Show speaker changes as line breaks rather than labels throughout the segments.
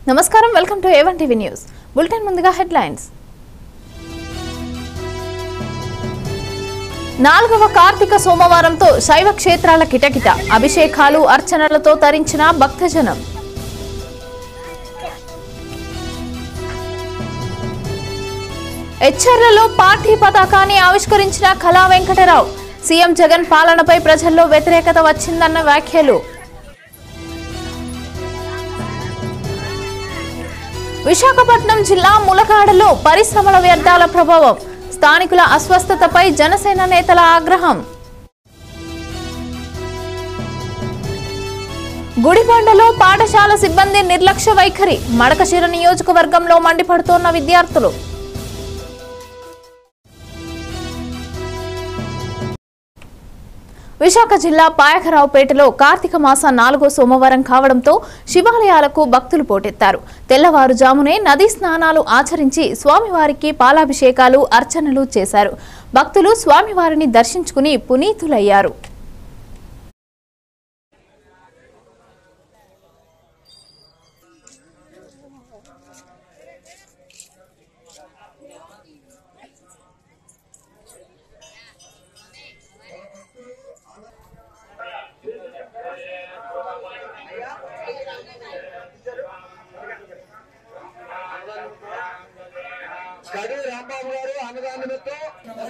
నమస్కారం welcome to A one TV news bulletin ముందుగా headlines నాలుగవ కార్తీక సోమవారంతో శైవ క్షేత్రాల కిటకిట అభిషేకాలు అర్చనలతో తరించిన భక్తజనం హెచ్ఆర్లలో పార్టీ పతాకాన్ని ఆవిష్కరించిన కళా వెంకటరావు సీఎం జగన్ పాలనపై ప్రజల్లో వ్యతిరేకత వచ్చిందన్న వ్యాఖ్యలు విశాఖపట్నం జిల్లా ములకాడలో పరిశ్రమల వ్యర్థాల ప్రభావం స్థానికుల అస్వస్థతపై జనసేన నేతల ఆగ్రహం గుడిబండలో పాఠశాల సిబ్బంది నిర్లక్ష్య వైఖరి మడకశిర నియోజకవర్గంలో మండిపడుతోన్న విద్యార్థులు విశాఖ జిల్లా పాయకరావుపేటలో కార్తీక మాస నాలుగో సోమవారం కావడంతో శివాలయాలకు భక్తులు పోటెత్తారు తెల్లవారుజామునే నదీ స్నానాలు ఆచరించి స్వామివారికి పాలాభిషేకాలు అర్చనలు చేశారు భక్తులు స్వామివారిని దర్శించుకుని పునీతులయ్యారు
కడి రాంబాబు గారు అన్నదాన నిమిత్తం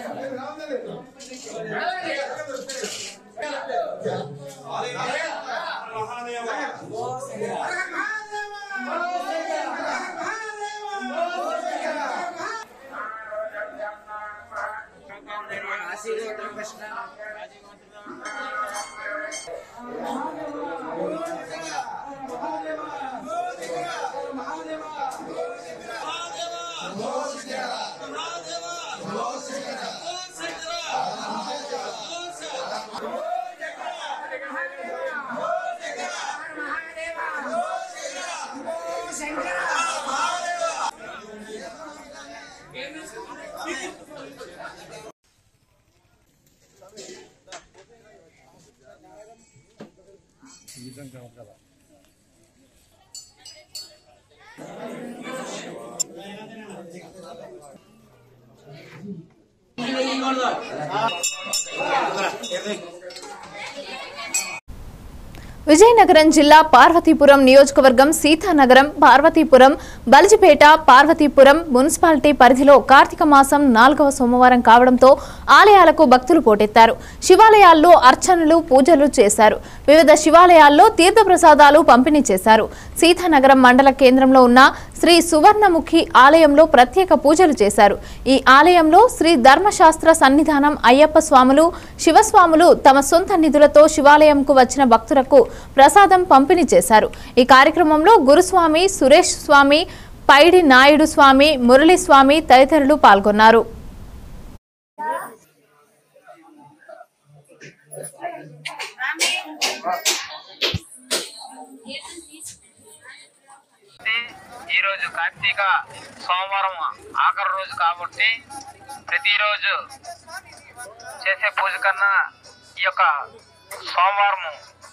విజయనగరం జిల్లా పార్వతీపురం నియోజకవర్గం సీతానగరం పార్వతీపురం బలిజిపేట పార్వతీపురం మున్సిపాలిటీ పరిధిలో కార్తీక మాసం నాలుగవ సోమవారం కావడంతో ఆలయాలకు భక్తులు పోటెత్తారు శివాలయాల్లో అర్చనలు పూజలు చేశారు వివిధ శివాలయాల్లో తీర్థప్రసాదాలు పంపిణీ చేశారు సీతానగరం మండల కేంద్రంలో ఉన్న శ్రీ సువర్ణముఖి ఆలయంలో ప్రత్యేక పూజలు చేశారు ఈ ఆలయంలో శ్రీ ధర్మశాస్త్ర సన్నిధానం అయ్యప్ప స్వాములు శివస్వాములు తమ సొంత నిధులతో శివాలయంకు వచ్చిన భక్తులకు ప్రసాదం పంపిణీ చేశారు ఈ కార్యక్రమంలో గురుస్వామి సురేష్ స్వామి పైడి నాయుడు స్వామి మురళీ స్వామి తదితరులు పాల్గొన్నారు
ఈ రోజు కార్తీక సోమవారం ఆఖరి రోజు కాబట్టి ప్రతిరోజు చేసే పూజ కన్నా ఈ యొక్క సోమవారము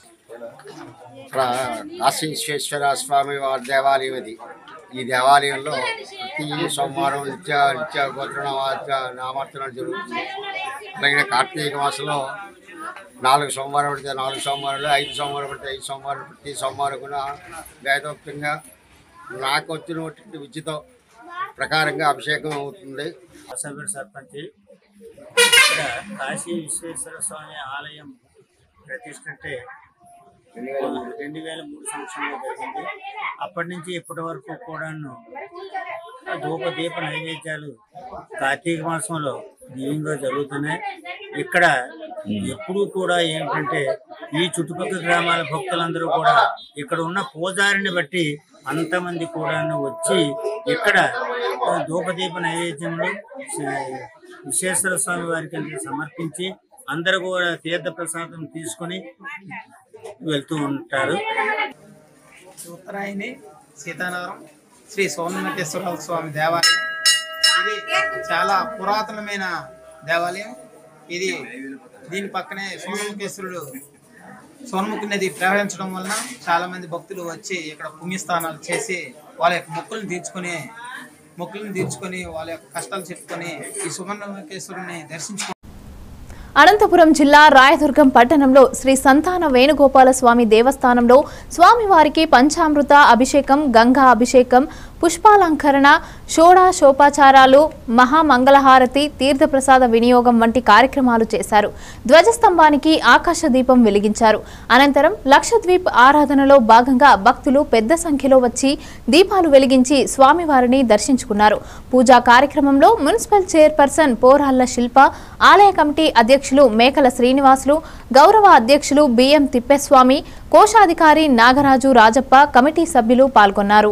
కాశీ విశ్వేశ్వర స్వామి వారి దేవాలయం ఇది ఈ దేవాలయంలో ప్రతి సోమవారం నిత్య నిత్య గోత్ర నామార్చన జరుగుతుంది అలాగే కార్తీక మాసంలో నాలుగు సోమవారం పడితే నాలుగు సోమవారాలు ఐదు సోమవారం పడితే ఐదు సోమవారం ప్రతి సోమవారం కూడా వేదోక్తంగా నాకు వచ్చినటువంటి విద్యతో ప్రకారంగా అభిషేకం అవుతుంది
అసెంబ్లీ సర్పంచ్ ఇక్కడ కాశీ విశ్వేశ్వర స్వామి ఆలయం ప్రతిష్ట అంటే రెండు వేల మూడు సంవత్సరంలో జరిగింది అప్పటి నుంచి ఇప్పటి వరకు కూడాను ధూప దీప నైవేద్యాలు కార్తీక మాసంలో దివ్యంగా జరుగుతున్నాయి ఇక్కడ ఎప్పుడూ కూడా ఏంటంటే ఈ చుట్టుపక్కల గ్రామాల భక్తులందరూ కూడా ఇక్కడ ఉన్న పూజారిని బట్టి అంతమంది కూడాను వచ్చి ఇక్కడ ధూపదీప నైవేద్యంలో విశ్వేశ్వర స్వామి వారికి అనేది సమర్పించి అందరూ కూడా తీర్థ ప్రసాదం తీసుకొని వెళ్తూ ఉంటారు
ఉత్తరాయణి సీతానగరం శ్రీ సోమనాథేశ్వర స్వామి దేవాలయం ఇది చాలా పురాతనమైన దేవాలయం ఇది దీని పక్కనే సోమముఖేశ్వరుడు సోన్ముఖి నది ప్రవహించడం వలన చాలా మంది భక్తులు వచ్చి ఇక్కడ పుణ్యస్థానాలు చేసి వాళ్ళ యొక్క మొక్కులను తీర్చుకొని మొక్కులను తీర్చుకొని వాళ్ళ యొక్క కష్టాలు చెప్పుకొని ఈ సువర్ణకేశ్వరుని దర్శించుకొని
అనంతపురం జిల్లా రాయదుర్గం పట్టణంలో శ్రీ సంతాన వేణుగోపాల స్వామి దేవస్థానంలో స్వామివారికి పంచామృత అభిషేకం గంగా అభిషేకం పుష్పాలంకరణ షోడాశోపాచారాలు మహామంగళహారతి తీర్థప్రసాద వినియోగం వంటి కార్యక్రమాలు చేశారు ధ్వజస్తంభానికి ఆకాశ దీపం వెలిగించారు అనంతరం లక్షద్వీప్ ఆరాధనలో భాగంగా భక్తులు పెద్ద సంఖ్యలో వచ్చి దీపాలు వెలిగించి స్వామివారిని దర్శించుకున్నారు పూజా కార్యక్రమంలో మున్సిపల్ చైర్పర్సన్ పోరాళ్ల శిల్ప ఆలయ కమిటీ అధ్యక్షులు మేకల శ్రీనివాసులు గౌరవ అధ్యక్షులు బిఎం తిప్పేస్వామి కోశాధికారి నాగరాజు రాజప్ప కమిటీ సభ్యులు పాల్గొన్నారు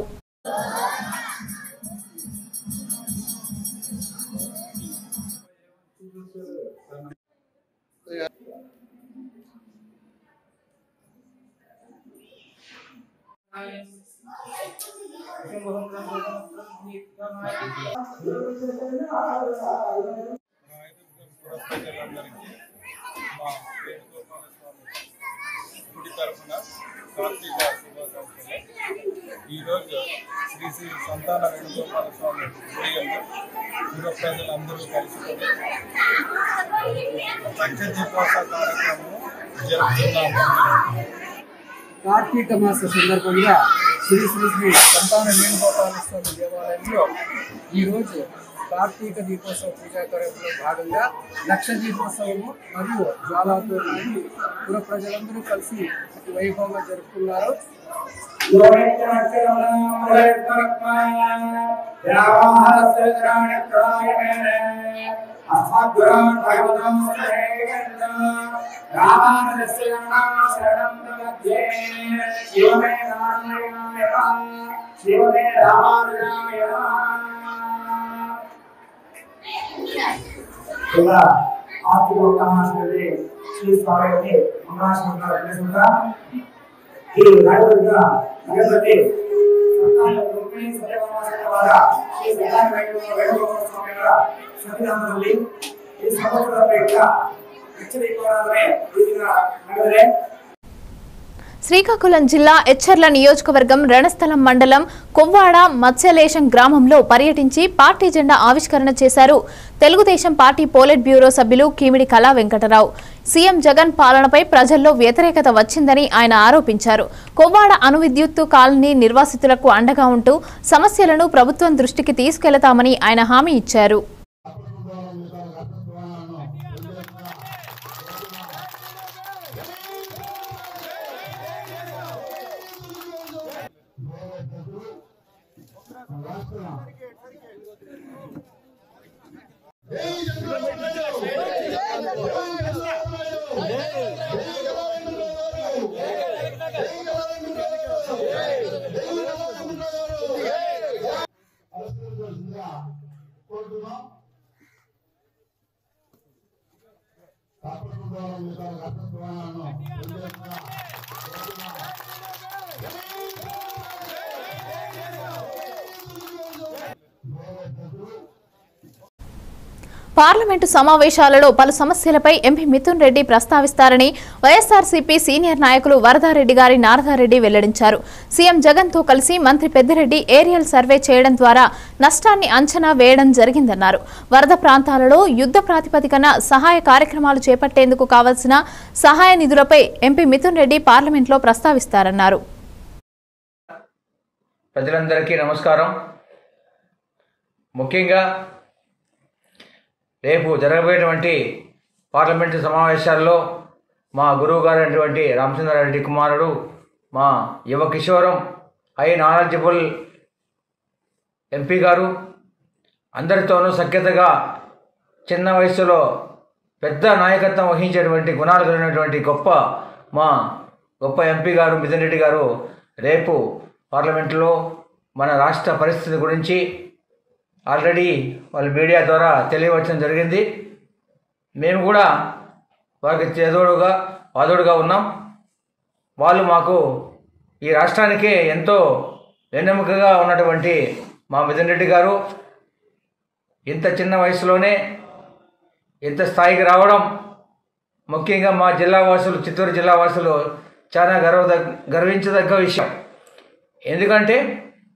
ప్రజలందరికీ మా వేణుగోపాల స్వామి గుడి తరఫున కార్తీక శుభాకాంక్షలు ఈరోజు శ్రీ శ్రీ సంతాన వేణుగోపాల స్వామి గుడియంలో పుర ప్రజలందరూ కలుసుకొని లక్ష దీపోత్సవ కార్యక్రమం జరుపుతున్నాము
కార్తీక మాస సందర్భంగా శ్రీ శ్రీ శ్రీ
సంతాన వేణుగోపాల స్వామి దేవాలయంలో
ఈరోజు కార్తీక దీపోత్సవ పూజా కార్యక్రమంలో భాగంగా లక్ష దీపోత్సవము మరియు జ్వాలాతో పుర ప్రజలందరూ కలిసి అతి వైభవంగా జరుపుకున్నారు
ఇలా ఆర్థిక అవకాశాన్ని శ్రీ స్వామి అవకాశం తెలుసుకుంటా ఈ నలుగురుగా గణపతి సంతాన రుక్మిణి సత్యభామ ద్వారా శ్రీ సంతాన వేణుగోపాల స్వామి గారు సన్నిధానంలో ఈ సంవత్సరం యొక్క హెచ్చరికోవడమే ఇది నగరే
శ్రీకాకుళం జిల్లా ఎచ్చర్ల నియోజకవర్గం రణస్థలం మండలం కొవ్వాడ మత్స్యలేశం గ్రామంలో పర్యటించి పార్టీ జెండా ఆవిష్కరణ చేశారు తెలుగుదేశం పార్టీ పోలిట్ బ్యూరో సభ్యులు కీమిడి కళా వెంకటరావు సీఎం జగన్ పాలనపై ప్రజల్లో వ్యతిరేకత వచ్చిందని ఆయన ఆరోపించారు కొవ్వాడ అణు విద్యుత్తు కాలనీ నిర్వాసితులకు అండగా ఉంటూ సమస్యలను ప్రభుత్వం దృష్టికి తీసుకెళతామని ఆయన హామీ ఇచ్చారు పార్లమెంటు సమావేశాలలో పలు సమస్యలపై ఎంపీ మిథున్ రెడ్డి ప్రస్తావిస్తారని వైఎస్ఆర్సీపీ సీనియర్ నాయకులు వరదారెడ్డి గారి నారదారెడ్డి వెల్లడించారు సీఎం జగన్ తో కలిసి మంత్రి పెద్దిరెడ్డి ఏరియల్ సర్వే చేయడం ద్వారా నష్టాన్ని అంచనా వేయడం జరిగిందన్నారు వరద ప్రాంతాలలో యుద్ధ ప్రాతిపదికన సహాయ కార్యక్రమాలు చేపట్టేందుకు కావలసిన సహాయ నిధులపై ఎంపీ మిథున్ రెడ్డి పార్లమెంట్లో ప్రస్తావిస్తారన్నారు
ప్రజలందరికీ నమస్కారం ముఖ్యంగా రేపు జరగబోయేటువంటి పార్లమెంటు సమావేశాల్లో మా గురువు గారు అయినటువంటి రామచంద్రారెడ్డి కుమారుడు మా యువ కిషోరం హై నాలెడ్జబుల్ ఎంపీ గారు అందరితోనూ సఖ్యతగా చిన్న వయసులో పెద్ద నాయకత్వం వహించేటువంటి గుణాలు కలిగినటువంటి గొప్ప మా గొప్ప ఎంపీ గారు మిథున్ రెడ్డి గారు రేపు పార్లమెంట్లో మన రాష్ట్ర పరిస్థితి గురించి ఆల్రెడీ వాళ్ళ మీడియా ద్వారా తెలియవచ్చడం జరిగింది మేము కూడా వారికి చేదోడుగా వాదోడుగా ఉన్నాం వాళ్ళు మాకు ఈ రాష్ట్రానికే ఎంతో వెన్నెముకగా ఉన్నటువంటి మా మిథున్ రెడ్డి గారు ఇంత చిన్న వయసులోనే ఇంత స్థాయికి రావడం ముఖ్యంగా మా జిల్లా వాసులు చిత్తూరు జిల్లా వాసులు చాలా గర్వ గర్వించదగ్గ విషయం ఎందుకంటే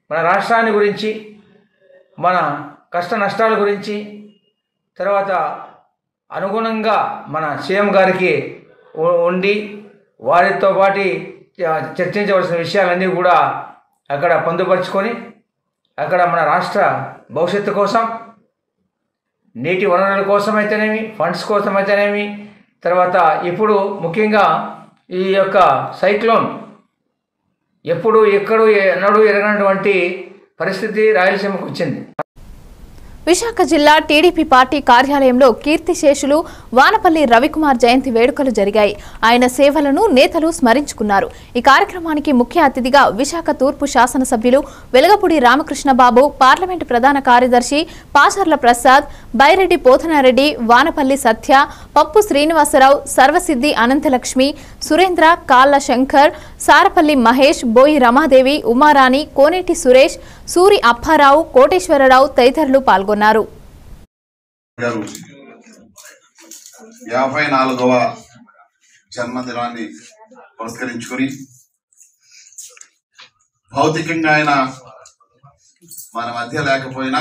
మన రాష్ట్రాన్ని గురించి మన కష్ట నష్టాల గురించి తర్వాత అనుగుణంగా మన సీఎం గారికి ఉ- ఉండి వారితో పాటి చ- చర్చించవలసిన విషయాలన్నీ కూడా అక్కడ పొందుపరుచుకొని అక్కడ మన రాష్ట్ర భవిష్యత్తు కోసం నీటి వనరుల కోసం అయితేనేమి ఫండ్స్ కోసం అయితేనేమి తర్వాత ఇప్పుడు ముఖ్యంగా ఈ యొక్క సైక్లోన్ ఎప్పుడు ఎక్కడు ఎన్నడూ ఎరగనటువంటి పరిస్థితి రాయలసీమకు వచ్చింది
విశాఖ జిల్లా టీడీపీ పార్టీ కార్యాలయంలో కీర్తిశేషులు వానపల్లి రవికుమార్ జయంతి వేడుకలు జరిగాయి ఆయన సేవలను నేతలు స్మరించుకున్నారు ఈ కార్యక్రమానికి ముఖ్య అతిథిగా విశాఖ తూర్పు శాసనసభ్యులు వెలగపూడి రామకృష్ణబాబు పార్లమెంటు ప్రధాన కార్యదర్శి పాచర్ల ప్రసాద్ బైరెడ్డి పోతనారెడ్డి వానపల్లి సత్య పప్పు శ్రీనివాసరావు సర్వసిద్ధి అనంతలక్ష్మి సురేంద్ర కాళ్ళ శంకర్ సారపల్లి మహేష్ బోయి రమాదేవి ఉమారాణి కోనేటి సురేష్ సూరి అప్పారావు కోటేశ్వరరావు తదితరులు పాల్గొన్నారు
గారు యాభై నాలుగవ జన్మదినాన్ని పురస్కరించుకొని భౌతికంగా ఆయన మన మధ్య లేకపోయినా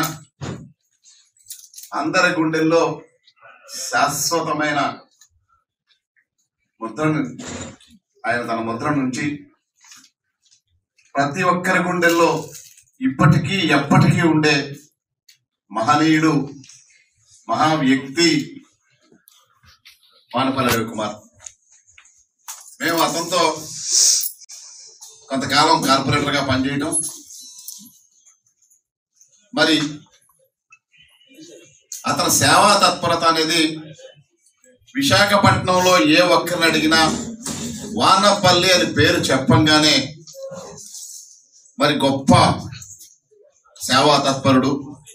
అందరి గుండెల్లో శాశ్వతమైన ముద్రను ఆయన తన ముద్ర నుంచి ప్రతి ఒక్కరి గుండెల్లో ఇప్పటికీ ఎప్పటికీ ఉండే మహనీయుడు మహా వ్యక్తి వానపల్లి రవికుమార్ మేము అతనితో కొంతకాలం కార్పొరేటర్గా పనిచేయటం మరి అతని సేవా తత్పరత అనేది విశాఖపట్నంలో ఏ ఒక్కరిని అడిగినా వానపల్లి అని పేరు చెప్పంగానే మరి గొప్ప సేవా తత్పరుడు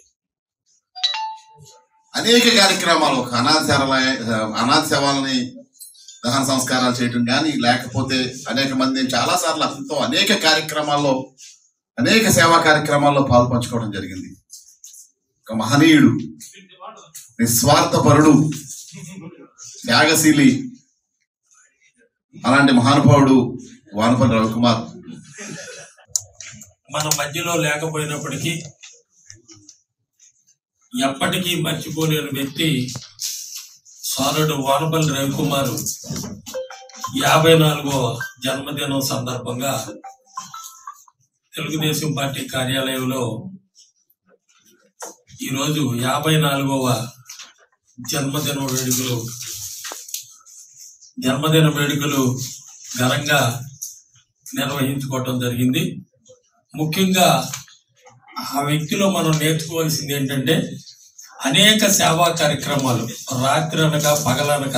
అనేక కార్యక్రమాలు ఒక అనాథ సేవల అనాథ సేవలని దహన సంస్కారాలు చేయటం కానీ లేకపోతే అనేక మంది చాలా సార్లు అతనితో అనేక కార్యక్రమాల్లో అనేక సేవా కార్యక్రమాల్లో పాల్పంచుకోవడం జరిగింది ఒక మహనీయుడు నిస్వార్థపరుడు త్యాగశీలి అలాంటి మహానుభావుడు వానపల్లి రవికుమార్
మన మధ్యలో లేకపోయినప్పటికీ ఎప్పటికీ మర్చిపోలేని వ్యక్తి సోదరుడు వానపల్లి రవికుమార్ యాభై నాలుగో జన్మదినం సందర్భంగా తెలుగుదేశం పార్టీ కార్యాలయంలో ఈరోజు యాభై నాలుగవ జన్మదిన వేడుకలు జన్మదిన వేడుకలు ఘనంగా నిర్వహించుకోవటం జరిగింది ముఖ్యంగా ఆ వ్యక్తిలో మనం నేర్చుకోవాల్సింది ఏంటంటే అనేక సేవా కార్యక్రమాలు రాత్రి అనక పగలనక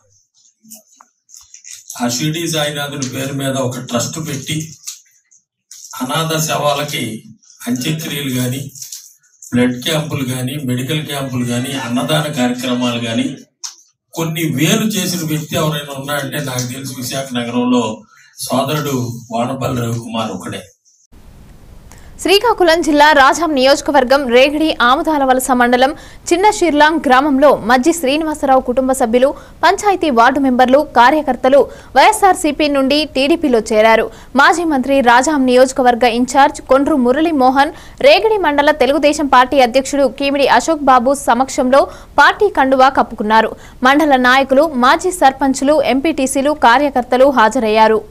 ఆ షిరిడి సాయినాథుని పేరు మీద ఒక ట్రస్ట్ పెట్టి అనాథ శవాలకి అంత్యక్రియలు కానీ బ్లడ్ క్యాంపులు కానీ మెడికల్ క్యాంపులు కానీ అన్నదాన కార్యక్రమాలు కానీ కొన్ని వేలు చేసిన వ్యక్తి ఎవరైనా ఉన్నారంటే నాకు తెలిసి విశాఖ నగరంలో సోదరుడు వానపల్లి రవికుమార్ ఒకడే
శ్రీకాకుళం జిల్లా రాజాం నియోజకవర్గం రేగడి ఆముదాల వలస మండలం చిన్న షిర్లాంగ్ గ్రామంలో మజ్జి శ్రీనివాసరావు కుటుంబ సభ్యులు పంచాయతీ వార్డు మెంబర్లు కార్యకర్తలు వైఎస్ఆర్సీపీ నుండి టీడీపీలో చేరారు మాజీ మంత్రి రాజాం నియోజకవర్గ ఇన్ఛార్జ్ కొండ్రు మురళీమోహన్ రేగడి మండల తెలుగుదేశం పార్టీ అధ్యక్షుడు కీమిడి అశోక్ బాబు సమక్షంలో పార్టీ కండువా కప్పుకున్నారు మండల నాయకులు మాజీ సర్పంచులు ఎంపీటీసీలు కార్యకర్తలు హాజరయ్యారు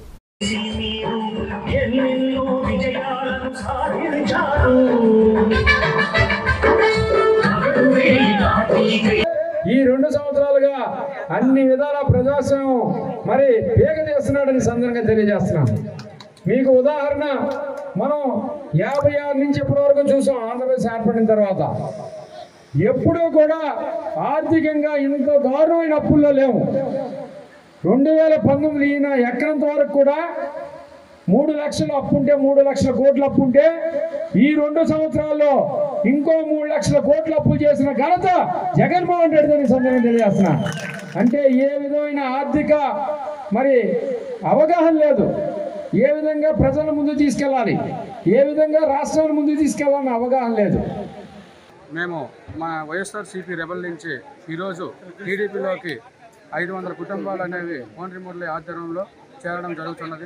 ఈ రెండు సంవత్సరాలుగా అన్ని విధాల ప్రజాస్వామ్యం మరి పేగ చేస్తున్నాడని సందర్భంగా తెలియజేస్తున్నాం మీకు ఉదాహరణ మనం యాభై ఆరు నుంచి ఇప్పటి వరకు చూసాం ఆంధ్రప్రదేశ్ ఏర్పడిన తర్వాత ఎప్పుడూ కూడా ఆర్థికంగా ఇంత దారుణమైన అప్పుల్లో లేవు రెండు వేల పంతొమ్మిది ఈయన ఎక్కడంత వరకు కూడా మూడు లక్షలు అప్పుంటే మూడు లక్షల కోట్ల అప్పుంటే ఈ రెండు సంవత్సరాల్లో ఇంకో మూడు లక్షల కోట్ల అప్పు చేసిన ఘనత జగన్మోహన్ రెడ్డి అని సందర్భంగా తెలియజేస్తున్నా అంటే ఏ విధమైన ఆర్థిక మరి అవగాహన లేదు ఏ విధంగా ప్రజల ముందు తీసుకెళ్ళాలి ఏ విధంగా రాష్ట్రాన్ని ముందు తీసుకెళ్ళాలని అవగాహన లేదు
మేము మా వైఎస్ఆర్సీపీ రెబల్ నుంచి ఈరోజు టీడీపీలోకి ఐదు వందల కుటుంబాలు అనేవి కోండ్రి మురళి ఆధ్వర్యంలో చేరడం జరుగుతున్నది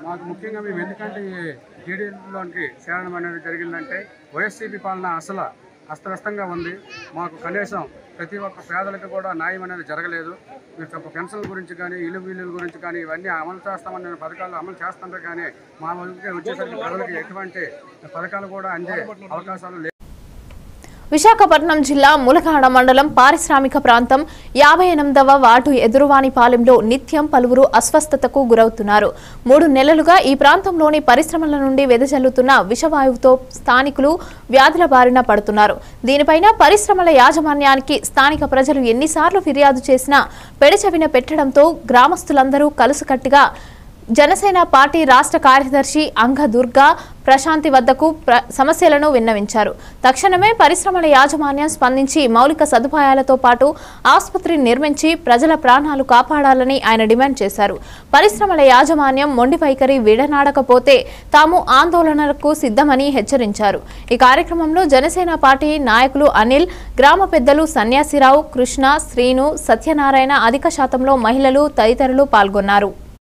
మాకు ముఖ్యంగా మేము ఎందుకంటే ఈ టీడీలోనికి చేరడం అనేది జరిగిందంటే వైఎస్సీపీ పాలన అసలు అస్తవ్యస్తంగా ఉంది మాకు కనీసం ప్రతి ఒక్క పేదలకు కూడా న్యాయం అనేది జరగలేదు మీకు పెన్షన్ల గురించి కానీ ఇల్లు బిల్లుల గురించి కానీ ఇవన్నీ అమలు చేస్తామని పథకాలు అమలు చేస్తుంటే కానీ మా వైపుకి వచ్చేసరికి ప్రజలకు ఎటువంటి పథకాలు కూడా అందే అవకాశాలు లేవు
విశాఖపట్నం జిల్లా ములగాడ మండలం పారిశ్రామిక ప్రాంతం యాభై ఎనిమిదవ వార్డు ఎదురువానిపాలెంలో నిత్యం పలువురు అస్వస్థతకు గురవుతున్నారు మూడు నెలలుగా ఈ ప్రాంతంలోని పరిశ్రమల నుండి వెదజల్లుతున్న విషవాయువుతో స్థానికులు వ్యాధుల బారిన పడుతున్నారు దీనిపైన పరిశ్రమల యాజమాన్యానికి స్థానిక ప్రజలు ఎన్నిసార్లు ఫిర్యాదు చేసినా పెడచెవిన పెట్టడంతో గ్రామస్తులందరూ కలుసుకట్టుగా జనసేన పార్టీ రాష్ట్ర కార్యదర్శి అంగ దుర్గా ప్రశాంతి వద్దకు ప్ర- సమస్యలను విన్నవించారు తక్షణమే పరిశ్రమల యాజమాన్యం స్పందించి మౌలిక సదుపాయాలతో పాటు ఆసుపత్రి నిర్మించి ప్రజల ప్రాణాలు కాపాడాలని ఆయన డిమాండ్ చేశారు పరిశ్రమల యాజమాన్యం మొండి వైఖరి విడనాడకపోతే తాము ఆందోళనలకు సిద్ధమని హెచ్చరించారు ఈ కార్యక్రమంలో జనసేన పార్టీ నాయకులు అనిల్ గ్రామ పెద్దలు సన్యాసిరావు కృష్ణ శ్రీను సత్యనారాయణ అధిక శాతంలో మహిళలు తదితరులు పాల్గొన్నారు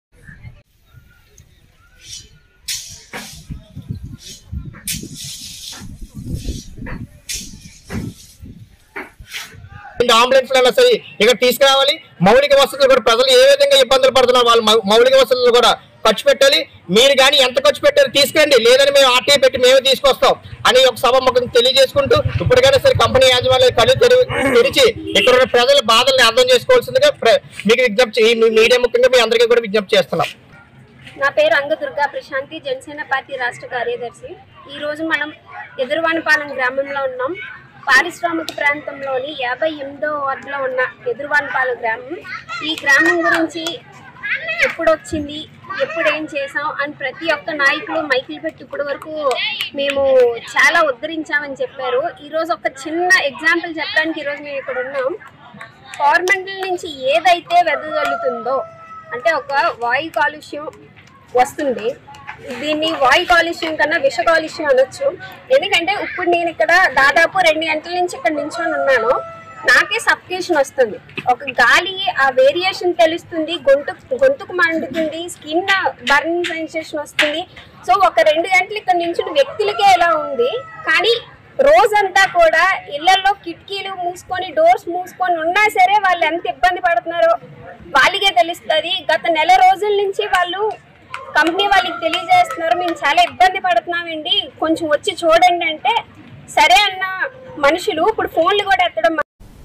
అంబులెన్స్ అయినా సరే ఇక్కడ తీసుకురావాలి మౌలిక వసతులు కూడా ప్రజలు ఏ విధంగా ఇబ్బందులు పడుతున్నారు వాళ్ళు మౌ- మౌలిక వసతులు కూడా ఖర్చు పెట్టాలి మీరు కానీ ఎంత ఖర్చు పెట్టారు తీసుకురండి లేదని మేము ఆర్టీ పెట్టి మేమే తీసుకొస్తాం అని ఒక సభ మాకు తెలియజేసుకుంటూ ఇప్పటికైనా సరే కంపెనీ యాజమాన్యం కళ్ళు తెరి తెరిచి ఇక్కడ ఉన్న ప్రజల బాధల్ని అర్థం చేసుకోవాల్సిందిగా ప్ర- మీకు విజ్ఞప్తి ఈ మీ మీడియా ముఖ్యంగా మీ అందరికీ కూడా విజ్ఞప్తి చేస్తున్నాం
నా పేరు అంగదుర్గా ప్రశాంతి జనసేన పార్టీ రాష్ట్ర కార్యదర్శి ఈ రోజు మనం ఎదురువానిపాలెం గ్రామంలో ఉన్నాం పారిశ్రామిక ప్రాంతంలోని యాభై ఎనిమిదో వార్డులో ఉన్న ఎదురువానిపాలెం గ్రామం ఈ గ్రామం గురించి ఎప్పుడు వచ్చింది ఎప్పుడు ఏం చేసాం అని ప్రతి ఒక్క నాయకులు మైకులు పెట్టి ఇప్పటి వరకు మేము చాలా ఉద్ధరించామని చెప్పారు ఈరోజు ఒక చిన్న ఎగ్జాంపుల్ చెప్పడానికి ఈరోజు మేము ఇక్కడ ఉన్నాం గవర్నమెంట్ నుంచి ఏదైతే వెదజల్లుతుందో అంటే ఒక వాయు కాలుష్యం వస్తుంది దీన్ని వాయు కాలుష్యం కన్నా విష కాలుష్యం అనొచ్చు ఎందుకంటే ఇప్పుడు నేను ఇక్కడ దాదాపు రెండు గంటల నుంచి ఇక్కడ నించొని ఉన్నాను నాకే సఫికేషన్ వస్తుంది ఒక గాలి ఆ వేరియేషన్ తెలుస్తుంది గొంతు గొంతుకు మండుతుంది స్కిన్ బర్నింగ్ సెన్సేషన్ వస్తుంది సో ఒక రెండు గంటలు ఇక్కడ నించుని వ్యక్తులకే ఎలా ఉంది కానీ రోజంతా కూడా ఇళ్లలో కిటికీలు మూసుకొని డోర్స్ మూసుకొని ఉన్నా సరే వాళ్ళు ఎంత ఇబ్బంది పడుతున్నారో వాళ్ళకే తెలుస్తుంది గత నెల రోజుల నుంచి వాళ్ళు కంపెనీ వాళ్ళకి తెలియజేస్తున్నారు మేము చాలా ఇబ్బంది పడుతున్నామండి కొంచెం వచ్చి చూడండి అంటే సరే అన్న మనుషులు ఇప్పుడు ఫోన్లు కూడా ఎత్తడం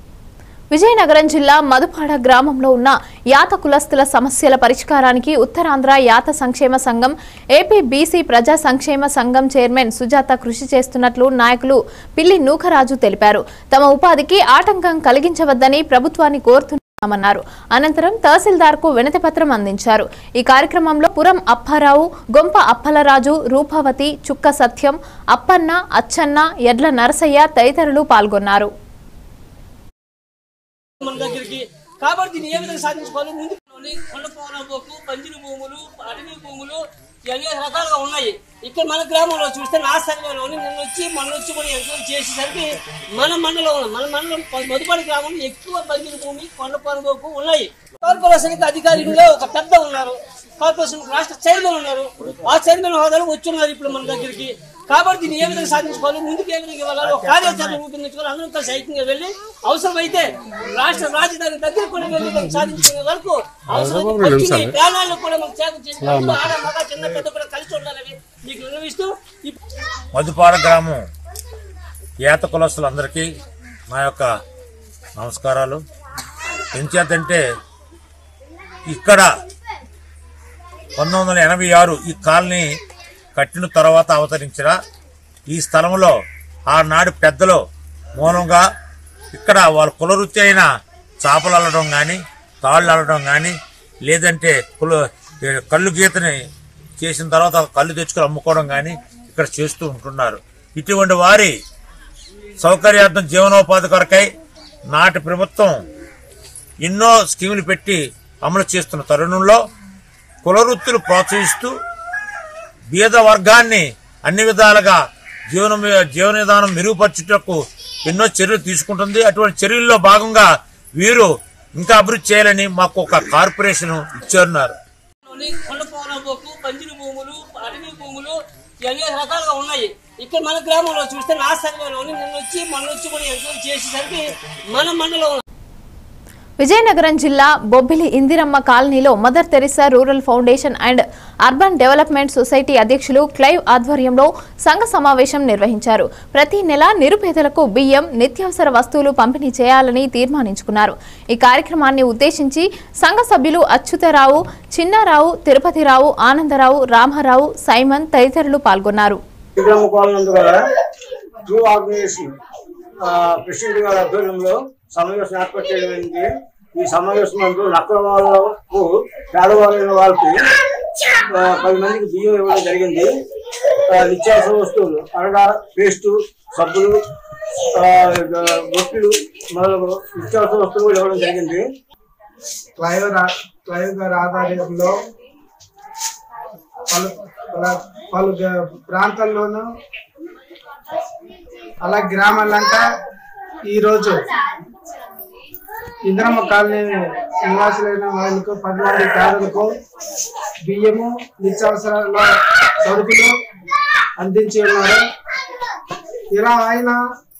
విజయనగరం జిల్లా మధుపాడ గ్రామంలో ఉన్న యాత కులస్తుల సమస్యల పరిష్కారానికి ఉత్తరాంధ్ర యాత సంక్షేమ సంఘం ఏపీ బీసీ ప్రజా సంక్షేమ సంఘం చైర్మన్ సుజాత కృషి చేస్తున్నట్లు నాయకులు పిల్లి నూకరాజు తెలిపారు తమ ఉపాధికి ఆటంకం కలిగించవద్దని ప్రభుత్వాన్ని కోరుతున్నామన్నారు అనంతరం తహసీల్దార్కు వినతి పత్రం అందించారు ఈ కార్యక్రమంలో పురం అప్పారావు గొంప అప్పలరాజు రూపవతి చుక్క సత్యం అప్పన్న అచ్చన్న ఎడ్ల నరసయ్య తదితరులు పాల్గొన్నారు
మన దగ్గరికి కాబట్టి దీన్ని ఏ విధంగా సాధించుకోవాలి ముందు కొండ పోకు పంజిరి భూములు అడవి భూములు ఇవన్నీ రకాలుగా ఉన్నాయి ఇక్కడ మన గ్రామంలో చూస్తే నా సర్వేలోని నిన్న వచ్చి మన వచ్చి కూడా ఎంక్వైరీ చేసేసరికి మన మండలం మన మండలం మధుపాడి గ్రామంలో ఎక్కువ పంజిరి భూమి కొండ పోకు ఉన్నాయి కార్పొరేషన్ అధికారిలో ఒక పెద్ద ఉన్నారు కార్పొరేషన్ రాష్ట్ర చైర్మన్ ఉన్నారు ఆ చైర్మన్ హోదాలో వచ్చున్నారు ఇప్పుడు మన దగ్గరికి కాబట్టి దీన్ని ఏ విధంగా సాధించుకోవాలి ముందుకు ఏ విధంగా వెళ్ళాలి ఒక కార్యాచరణ రూపొందించుకోవాలి అందరం కలిసి ఐక్యంగా వెళ్ళి అవసరమైతే రాష్ట్ర రాజధాని దగ్గర కూడా వెళ్ళి మనం సాధించుకునే వరకు అవసరమైతే ఖర్చుని, ప్రాణాలను కూడా మనం త్యాగం చేసి ఆడ మగ చిన్న పెద్ద కూడా కలిసి ఉండాలని మీకు విన్నవిస్తూ ఈ
మధుపాడ గ్రామం ఏత కులస్తులందరికీ నా యొక్క నమస్కారాలు ఎంచేతంటే ఇక్కడ పంతొమ్మిది వందల ఎనభై ఆరు ఈ కాలనీ కట్టిన తర్వాత అవతరించిన ఈ స్థలంలో ఆనాడు పెద్దలు మూలంగా ఇక్కడ వాళ్ళ కులవృత్తి అయిన చేపలు అల్లడం కానీ తాళ్ళు అల్లడం కానీ లేదంటే కుల కళ్ళు గీతని చేసిన తర్వాత కళ్ళు తెచ్చుకొని అమ్ముకోవడం కానీ ఇక్కడ చేస్తూ ఉంటున్నారు ఇటువంటి వారి సౌకర్యార్థం జీవనోపాధి కొరకై నాటి ప్రభుత్వం ఎన్నో స్కీములు పెట్టి అమలు చేస్తున్న తరుణంలో కులవృత్తులు ప్రోత్సహిస్తూ బీద వర్గాన్ని అన్ని విధాలుగా జీవన జీవన విధానం మెరుగుపరచుటకు ఎన్నో చర్యలు తీసుకుంటుంది అటువంటి చర్యల్లో భాగంగా వీరు ఇంకా అభివృద్ధి చేయాలని మాకు ఒక కార్పొరేషన్ ఇచ్చారున్నారు
కొండ పోకు పంజిరి భూములు అనేక రకాలుగా ఉన్నాయి ఇక్కడ మన గ్రామంలో చూస్తే నా సర్వేలోని నిన్న వచ్చి మొన్న వచ్చి కూడా ఎంక్వైరీ చేసేసరికి మన మండలం
విజయనగరం జిల్లా బొబ్బిలి ఇందిరమ్మ కాలనీలో Mother Teresa rural foundation and urban development society అధ్యక్షులు క్లైవ్ ఆధ్వర్యంలో సంఘ సమావేశం నిర్వహించారు ప్రతి నెల నిరుపేదలకు బియ్యం నిత్యావసర వస్తువులు పంపిణీ చేయాలని తీర్మానించుకున్నారు ఈ కార్యక్రమాన్ని ఉద్దేశించి సంఘ సభ్యులు అచ్యుతరావు చిన్నారావు తిరుపతిరావు ఆనందరావు రామారావు సైమన్ తదితరులు పాల్గొన్నారు
విగ్రహం కోలనందు గల ట్రూ ఆర్గనైజేషన్ ప్రెసిడెంట్ గారి ఆధ్వర్యంలో సమావేశం ఏర్పాటు చేయడం అయింది ఈ సమావేశం నందు నక్కల వాళ్ళకు పేదవాళ్ళైన వాళ్ళకి ఆ, పది మందికి బియ్యం ఇవ్వడం జరిగింది ఆ, నిత్యావసర వస్తువులు అనగా పేస్టు సబ్బులు ఆ, రొట్టెలు మొదలగు నిత్యావసర వస్తువులు ఇవ్వడం జరిగింది
క్లైవ్ రా- క్లైవ్ గారి ఆధ్వర్యంలో పలు పలు- పలు గ- ప్రాంతాల్లోనూ అలా గ్రామాలంతా ఈరోజు ఇంద్రమ్మ కాలనీ నివాసులైన వాళ్ళకు పది మంది పేదలకు బియ్యము నిత్యావసరాల సరుకులు అందించి ఉన్నారు ఇలా ఆయన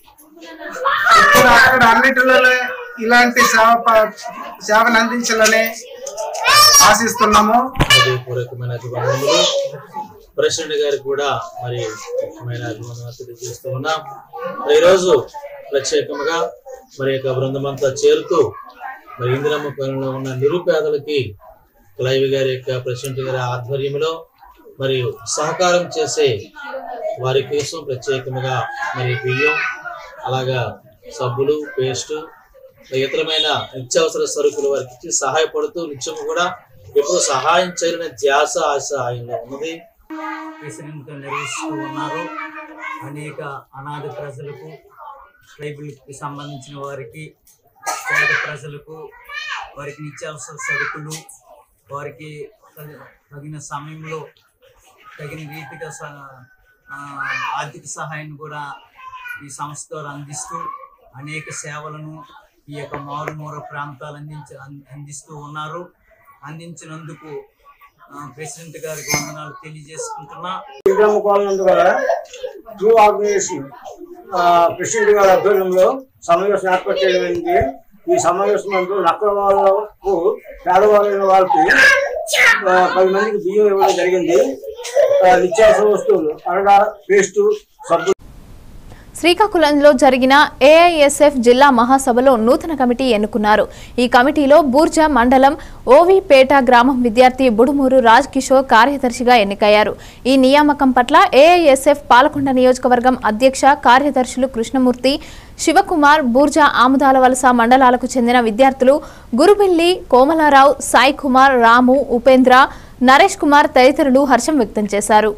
ఇక్కడ అక్కడ అన్నిటిలో ఇలాంటి సేవ ప- సేవను అందించాలని ఆశిస్తున్నాము
హృదయపూర్వకమైన అభివందనలు ప్రెసిడెంట్ గారికి కూడా మరి ముఖ్యమైన అభివందనలు తెలియజేస్తూ ఉన్నాం మరి ఈరోజు ప్రత్యేకంగా మరి యొక్క బృందమంతా చేరుతూ మరి ఇందిరమ్మ పనులో ఉన్న నిరుపేదలకి క్లైవ్ గారి యొక్క ప్రెసిడెంట్ గారి ఆధ్వర్యంలో మరియు సహకారం చేసే వారి కోసం ప్రత్యేకంగా మరి బియ్యం అలాగా సబ్బులు పేస్ట్ ఇతరమైన నిత్యావసర సరుకులు వారికి ఇచ్చి సహాయపడుతూ నిత్యం కూడా ఎప్పుడు సహాయం చేయాలనే ధ్యాస ఆశ ఆయనలో ఉన్నది
ప్రెసిడెంట్ నిర్వహిస్తూ ఉన్నారు అనేక అనాథ ప్రజలకు ట్రైబుల్కి సంబంధించిన వారికి పేద ప్రజలకు వారికి నిత్యావసర సరుకులు వారికి తగ- తగిన సమయంలో తగిన రీతిగా స- ఆ, ఆర్థిక సహాయాన్ని కూడా ఈ సంస్థ ద్వారా అందిస్తూ అనేక సేవలను ఈ యొక్క మారుమూర ప్రాంతాలు అందించ అం- అందిస్తూ ఉన్నారు అందించినందుకు ఆ, ప్రెసిడెంట్ గారికి వందనాలు తెలియజేసుకుంటున్నా
విగ్రహం కోలనందు గల ట్రూ ఆర్గనైజేషన్ ప్రెసిడెంట్ గారి ఆధ్వర్యంలో సమావేశం ఏర్పాటు చేయడం అయింది ఈ సమావేశం నందు నక్కల వాళ్ళకు పేదవాళ్ళైన వాళ్ళకి ఆ, పది మందికి బియ్యం ఇవ్వడం జరిగింది ఆ, నిత్యావసర వస్తువులు అనగా పేస్టు సబ్బు
శ్రీకాకుళంలో జరిగిన ఏఐఎస్ఎఫ్ జిల్లా మహాసభలో నూతన కమిటీ ఎన్నుకున్నారు ఈ కమిటీలో బూర్జా మండలం ఓవిపేట గ్రామం విద్యార్థి బుడుమూరు రాజ్ కిషోర్ కార్యదర్శిగా ఎన్నికయ్యారు ఈ నియామకం పట్ల ఏఐఎస్ఎఫ్ పాలకొండ నియోజకవర్గం అధ్యక్ష కార్యదర్శులు కృష్ణమూర్తి శివకుమార్ బూర్జా ఆముదాల వలస మండలాలకు చెందిన విద్యార్థులు గురుబిల్లి కోమలారావు సాయి కుమార్ రాము ఉపేంద్ర నరేష్ కుమార్ తదితరులు హర్షం వ్యక్తం చేశారు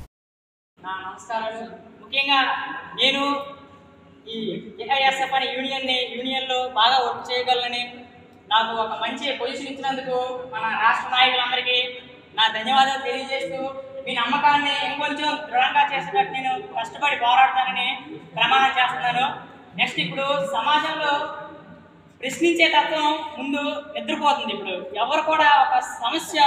నా నమస్కారాలు ముఖ్యంగా నేను ఈ ఏఐఎస్ఎఫ్ అనే యూనియన్ని యూనియన్లో బాగా వర్క్ చేయగలనని నాకు ఒక మంచి పొజిషన్ ఇచ్చినందుకు మన రాష్ట్ర నాయకులందరికీ నా ధన్యవాదాలు తెలియజేస్తూ మీ నమ్మకాన్ని ఇంకొంచెం దృఢంగా చేసేటట్టు నేను కష్టపడి పోరాడతానని ప్రమాణం చేస్తున్నాను నెక్స్ట్ ఇప్పుడు సమాజంలో ప్రశ్నించే తత్వం ముందు నిద్రపోతుంది ఇప్పుడు ఎవరు కూడా ఒక సమస్య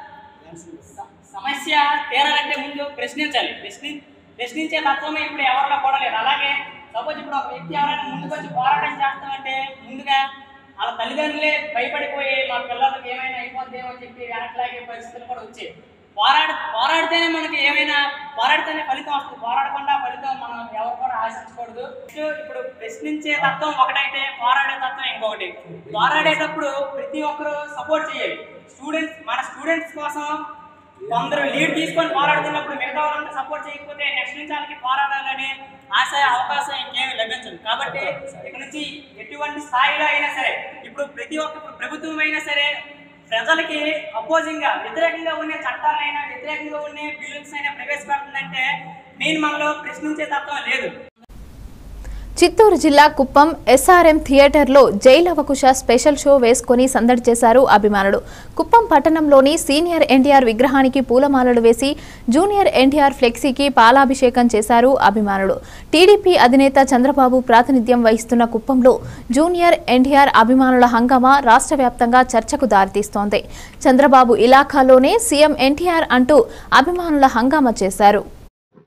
సమస్య తీరాలంటే ముందు ప్రశ్నించాలి ప్రశ్ని ప్రశ్నించే తత్వమే ఇప్పుడు ఎవరిలో కూడా లేదు అలాగే సపోజ్ ఇప్పుడు ఒక వ్యక్తి ఎవరైనా ముందుకు వచ్చి పోరాటం చేస్తామంటే ముందుగా వాళ్ళ తల్లిదండ్రులే భయపడిపోయి మా పిల్లలకి ఏమైనా అయిపోద్దేమో అని చెప్పి వెనక్లాగే పరిస్థితులు కూడా వచ్చాయి పోరాడ పోరాడితేనే మనకి ఏమైనా పోరాడితేనే ఫలితం వస్తుంది పోరాడకుండా ఫలితం మనం ఎవరు కూడా ఆశించకూడదు ఇప్పుడు ప్రశ్నించే తత్వం ఒకటైతే పోరాడే తత్వం ఇంకొకటి పోరాడేటప్పుడు ప్రతి ఒక్కరు సపోర్ట్ చేయాలి స్టూడెంట్స్ మన స్టూడెంట్స్ కోసం కొందరు లీడ్ తీసుకొని పోరాడుతున్నప్పుడు మిగతా వాళ్ళంతా సపోర్ట్ చేయకపోతే నెక్స్ట్ నుంచి వాళ్ళకి పోరాడాలనే ఆశ అవకాశం ఇంకేమీ లభించదు కాబట్టి ఇక్కడ నుంచి ఎటువంటి స్థాయిలో అయినా సరే ఇప్పుడు ప్రతి ఒక్క ఇప్పుడు ప్రభుత్వం అయినా సరే ప్రజలకి అపోజింగ్ గా వ్యతిరేకంగా ఉండే చట్టాలైనా వ్యతిరేకంగా ఉండే బిల్లుస్ అయినా ప్రవేశపెడుతుందంటే మెయిన్ మనలో ప్రశ్నించే తత్వం లేదు
చిత్తూరు జిల్లా కుప్పం ఎస్ఆర్ఎం థియేటర్లో జైలవకుశ స్పెషల్ షో వేసుకొని సందడి చేశారు అభిమానులు కుప్పం పట్టణంలోని సీనియర్ ఎన్టీఆర్ విగ్రహానికి పూలమాలలు వేసి జూనియర్ ఎన్టీఆర్ ఫ్లెక్సీకి పాలాభిషేకం చేశారు అభిమానులు టీడీపీ అధినేత చంద్రబాబు ప్రాతినిధ్యం వహిస్తున్న కుప్పంలో జూనియర్ ఎన్టీఆర్ అభిమానుల హంగామా రాష్ట్ర వ్యాప్తంగా చర్చకు దారితీస్తోంది చంద్రబాబు ఇలాఖాలోనే సీఎం ఎన్టీఆర్ అంటూ అభిమానుల హంగామా చేశారు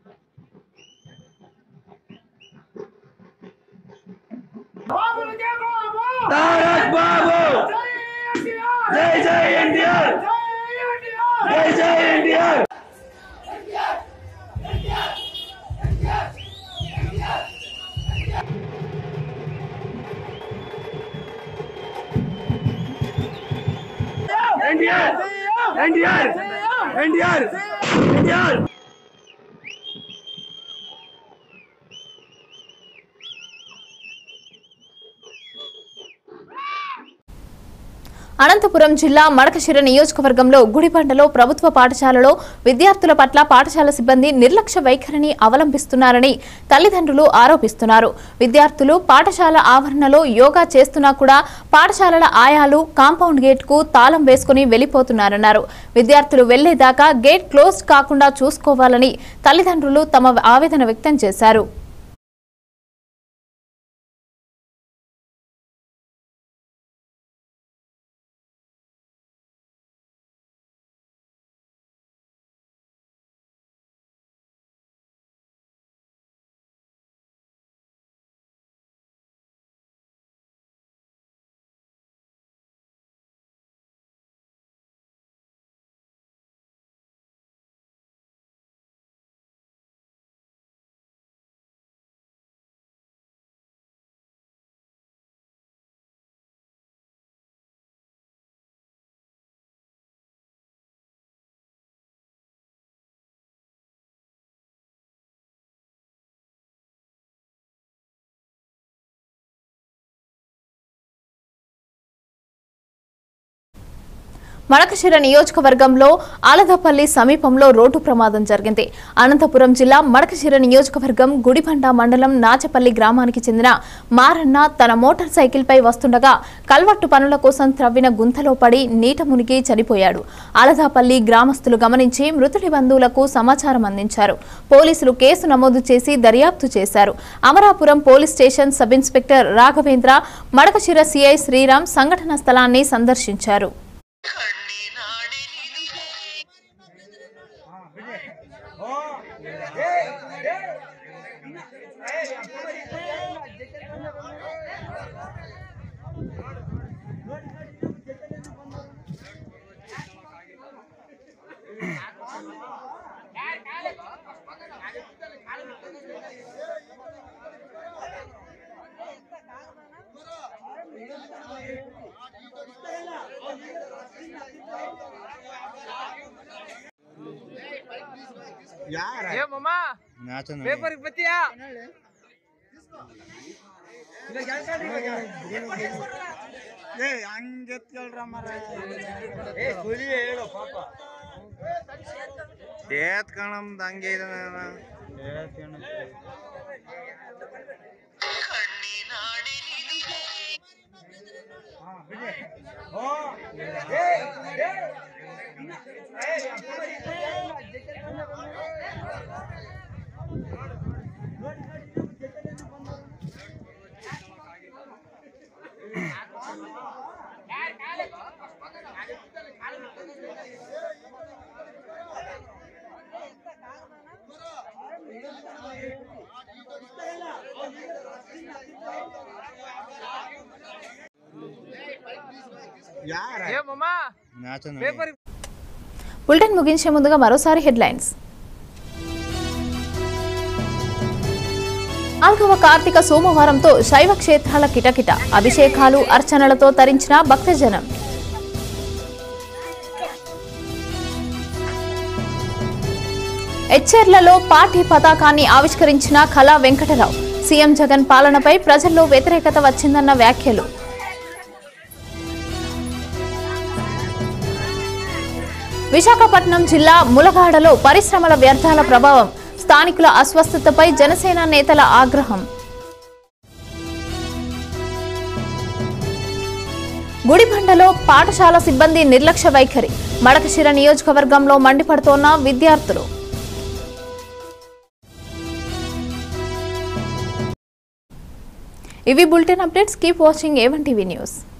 తారక్ బాబు జై జై ఎన్టీఆర్ జై జై ఎన్టీఆర్ ఎన్టీఆర్ ఎన్టీఆర్ ఎన్టీఆర్ ఎన్టీఆర్
అనంతపురం జిల్లా మడకశిర నియోజకవర్గంలో గుడిబండలో ప్రభుత్వ పాఠశాలలో విద్యార్థుల పట్ల పాఠశాల సిబ్బంది నిర్లక్ష్య వైఖరిని అవలంబిస్తున్నారని తల్లిదండ్రులు ఆరోపిస్తున్నారు విద్యార్థులు పాఠశాల ఆవరణలో యోగా చేస్తున్నా కూడా పాఠశాలల ఆయాలు కాంపౌండ్ గేట్ కు తాళం వేసుకుని వెళ్లిపోతున్నారన్నారు విద్యార్థులు వెళ్లేదాకా గేట్ క్లోజ్ కాకుండా చూసుకోవాలని తల్లిదండ్రులు తమ ఆవేదన వ్యక్తం చేశారు మడకశిర నియోజకవర్గంలో ఆలదపల్లి సమీపంలో రోడ్డు ప్రమాదం జరిగింది అనంతపురం జిల్లా మడకశిర నియోజకవర్గం గుడిబండ మండలం నాచపల్లి గ్రామానికి చెందిన మారన్న తన మోటార్ సైకిల్పై వస్తుండగా కల్వట్టు పనుల కోసం త్రవ్విన గుంతలో పడి నీట మునిగి చనిపోయాడు ఆలదాపల్లి గ్రామస్తులు గమనించి మృతుడి బంధువులకు సమాచారం అందించారు పోలీసులు కేసు నమోదు చేసి దర్యాప్తు చేశారు Amarapuram police station sub inspector Raghavendra Madakasira CI Sriram సంఘటన స్థలాన్ని సందర్శించారు
ಏಮಮ್ಮ ಪೇಪರ್ ಬತ್ತೀಯಾ
ಏ ಹಂಗೆ ಎತ್ಕೊಳ್ರ ಮರ ಏ ಸುಳಿ ಹೇಳು ಪಾಪ ಏತ್ ಕಣಮ್ದು ಹಂಗೆ ಇದೆ
ఏమಮ್ಮ పేపర్
బులెటిన్ ముగించే ముందుగా మరోసారి హెడ్లైన్స్ నాలుగవ కార్తీక సోమవారంతో శైవ క్షేత్రాల కిటకిట అభిషేకాలు అర్చనలతో తరించిన భక్తజనం ఎచ్చెర్లలో పార్టీ పతాకాన్ని ఆవిష్కరించిన కళా వెంకటరావు సీఎం జగన్ పాలనపై ప్రజల్లో వ్యతిరేకత వచ్చిందన్న వ్యాఖ్యలు విశాఖపట్నం జిల్లా ములగాడలో పరిశ్రమల వ్యర్థాల ప్రభావం స్థానికుల అస్వస్థతపై జనసేన నేతల ఆగ్రహం గుడిబండలో పాఠశాల సిబ్బంది నిర్లక్ష్య వైఖరి మడకశిర నియోజకవర్గంలో మండిపడుతోన్న విద్యార్థులు ఇవి bulletin updates keep watching A one TV news